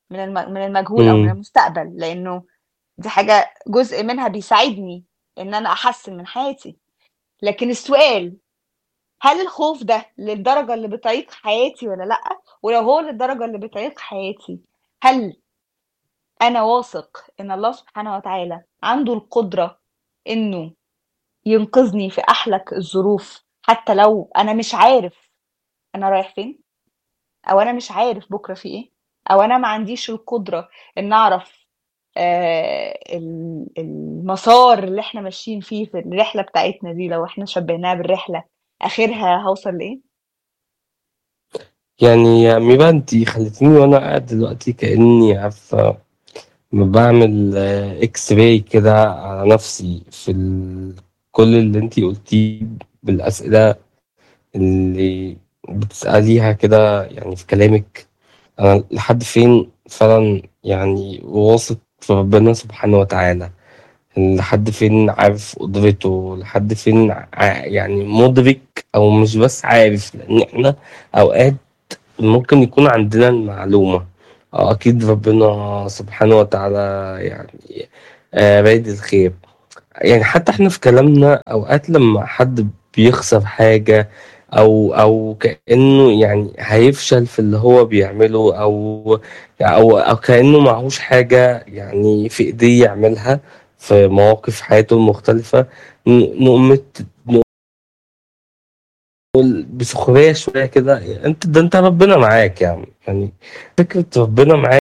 من الم من المجهول أو من إمم. المستقبل، لإنه دي حاجة جزء منها بيساعدني إن أنا أحسّن من حياتي، لكن السؤال هل الخوف ده للدرجة اللي بتعيق حياتي والّا لأ؟ ولو هو للدرجة اللي بتعيق حياتي، هل أنا واثق إن الله سبحانه وتعالى عنده القدرة إنه ينقذني في أحلك الظروف، حتى لو أنا مش عارف أنا رايح فين؟ أو أنا مش عارف بُكرة في إيه؟ أو أنا ما عنديش القدرة إن أعرف آآ ال المسار اللي إحنا ماشيين فيه في الرحلة بتاعتنا دي لو إحنا شبّهناها بالرحلة، آخرها هاوصل لإيه؟ يعني يا أميرة أنتِ خلّيتيني وأنا قاعد دلوقتي كإني عارفة أمّا باعمل X-ray كده على نَفْسي في ال كل اللي أنتِ قُلتيه بالأسئلة اللي بتسأليها كده يعني في كلامِك، أنا لحد فين فعلًا يعني واثق في ربنا سبحانه وتعالى، لحد فين عارف قدرته، لحد فين ع يعني مُدرك أو مش بس عارف، لإن إحنا أوقات ممكن يكون عندنا المعلومة، آه أكيد ربنا سبحانه وتعالى يعني آآ رايد الخير، يعني حتى إحنا في كلامنا أوقات لمّا حد بيخسر حاجة أو أو كإنه يعني هيفشل في اللي هو بيعمله أو أو أو كإنه معهوش حاجة يعني في إيديه يعملها في مواقف حياته المختلفة، ن نقوم مت نقول بسخرية شوية كده أنت ده أنت ربنا معاك يا عم، يعني فكرة ربنا معاك